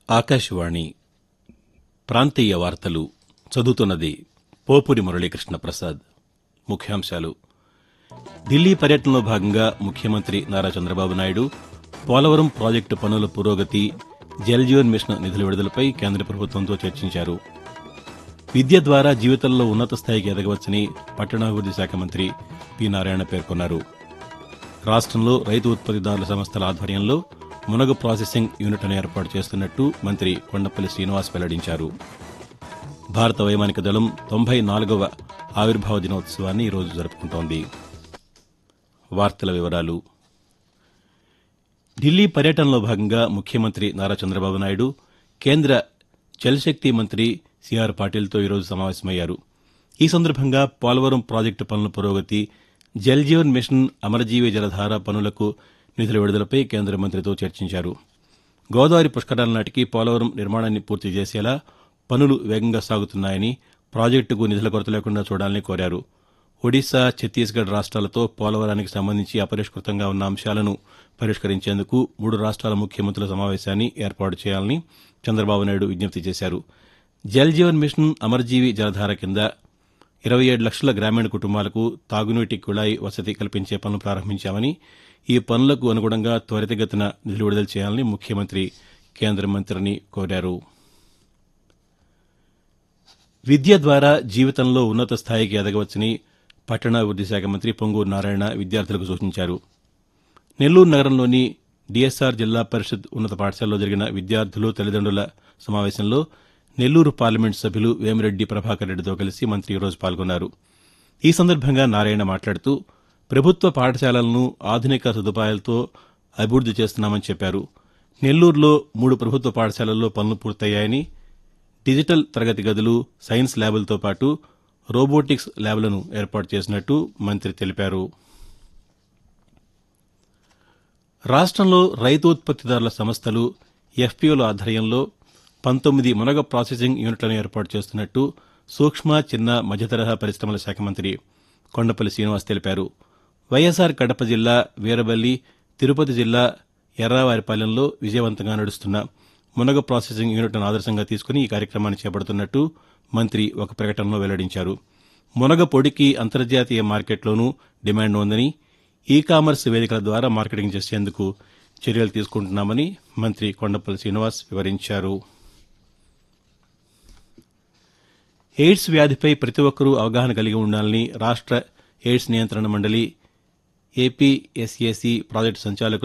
ఆకాశవాణి ప్రాంతీయ వార్తలు చదువుతున్నది పోపురి మురళీకృష్ణ ప్రసాద్ ముఖ్యాంశాలు ఢిల్లీ పర్యటనలో భాగంగా ముఖ్యమంత్రి నారా చంద్రబాబు నాయుడు పోలవరం ప్రాజెక్టు పనుల పురోగతి జల్ జీవన్ మిషన్ నిధుల విడుదలపై కేంద్ర ప్రభుత్వంతో చర్చించారు విద్య ద్వారా జీవితంలో ఉన్నత స్థాయికి ఎదగవచ్చని పట్టణాభివృద్ది శాఖ మంత్రి పి నారాయణ పేర్కొన్నారు రాష్ట్రంలో రైతు ఉత్పత్తిదారుల సంస్థల ఆధ్వర్యంలో మునగ ప్రాసెసింగ్ యూనిట్ను ఏర్పాటు చేస్తున్నట్టు మంత్రి కొండపల్లి శ్రీనివాస్ వెల్లడించారు భారత వైమానిక దళం తొంభై నాలుగవ ఆవిర్భావ దినోత్సవాన్ని ఈరోజు జరుపుకుంటోంది వార్తల వివరాలు ఢిల్లీ పర్యటనలో భాగంగా ముఖ్యమంత్రి నారా చంద్రబాబు నాయుడు కేంద్ర జలశక్తి మంత్రి సిఆర్ పాటిల్తో ఈరోజు సమావేశమయ్యారు ఈ సందర్భంగా పోలవరం ప్రాజెక్టు పనుల పురోగతి జల్ జీవన్ మిషన్ అమరజీవి జలధార పనులకు నిధుల విడుదలపై కేంద్ర మంత్రితో చర్చించారు గోదావరి పుష్కరాల నాటికి పోలవరం నిర్మాణాన్ని పూర్తి చేసేలా పనులు వేగంగా సాగుతున్నాయని ప్రాజెక్టుకు నిధుల కొరత లేకుండా చూడాలని కోరారు ఒడిశా ఛత్తీస్గఢ్ రాష్ట్రాలతో పోలవరానికి సంబంధించి అపరిష్కృతంగా ఉన్న అంశాలను పరిష్కరించేందుకు మూడు రాష్ట్రాల ముఖ్యమంత్రుల సమావేశాన్ని ఏర్పాటు చేయాలని చంద్రబాబు నాయుడు విజ్ఞప్తి చేశారు జల్ జీవన్ మిషన్ అమర్జీవి జలధార కింద ఇరవై ఏడు లక్షల గ్రామీణ కుటుంబాలకు తాగునీటి కుళాయి వసతి కల్పించే పనులు ప్రారంభించామని ఈ పనులకు అనుగుణంగా త్వరితగతిన నిధులు విడుదల చేయాలని ముఖ్యమంత్రి కేంద్ర మంత్రిని కోరారు విద్య ద్వారా జీవితంలో ఉన్నత స్థాయికి ఎదగవచ్చని పట్టణాభివృద్ది శాఖ మంత్రి పొంగూరు నారాయణ విద్యార్థులకు సూచించారు నెల్లూరు నగరంలోని డిఎస్ఆర్ జిల్లా పరిషత్ ఉన్నత పాఠశాలలో జరిగిన విద్యార్థులు తల్లిదండ్రుల సమావేశంలో నెల్లూరు పార్లమెంటు సభ్యులు వేమిరెడ్డి ప్రభాకర్ రెడ్డితో కలిసి మంత్రి ఈరోజు పాల్గొన్నారు ఈ సందర్భంగా నారాయణ మాట్లాడుతూ ప్రభుత్వ పాఠశాలలను ఆధునిక సదుపాయాలతో అభివృద్ది చేస్తున్నామని చెప్పారు నెల్లూరులో మూడు ప్రభుత్వ పాఠశాలల్లో పనులు పూర్తయ్యాయని డిజిటల్ తరగతి గదులు సైన్స్ ల్యాబులతో పాటు రోబోటిక్స్ ల్యాబ్లను ఏర్పాటు చేసినట్టు మంత్రి తెలిపారు రాష్ట్రంలో రైతు ఉత్పత్తిదారుల సంస్థలు ఎఫ్పీఓల ఆధ్వర్యంలో పంతొమ్మిది మునగ ప్రాసెసింగ్ యూనిట్లను ఏర్పాటు చేస్తున్నట్టు సూక్ష్మ చిన్న మధ్యతరహా పరిశ్రమల శాఖ మంత్రి కొండపల్లి శ్రీనివాస్ తెలిపారు వైఎస్ఆర్ కడప జిల్లా వీరబల్లి తిరుపతి జిల్లా ఎర్రావారిపాలెంలో విజయవంతంగా నడుస్తున్న మునగ ప్రాసెసింగ్ యూనిట్ను ఆదర్శంగా తీసుకుని ఈ కార్యక్రమాన్ని చేపడుతున్నట్టు మంత్రి ఒక ప్రకటనలో వెల్లడించారు మునగ పొడికి అంతర్జాతీయ మార్కెట్లోనూ డిమాండ్ ఉందని ఈ కామర్స్ వేదికల ద్వారా మార్కెటింగ్ చేసేందుకు చర్యలు తీసుకుంటున్నామని మంత్రి కొండపల్లి శ్రీనివాస్ వివరించారు ఎయిడ్స్ వ్యాధిపై ప్రతి ఒక్కరూ అవగాహన కలిగి ఉండాలని రాష్ట్ర ఎయిడ్స్ నియంత్రణ మండలి ఏపీఎస్ఏసీ ప్రాజెక్టు సంచాలకులు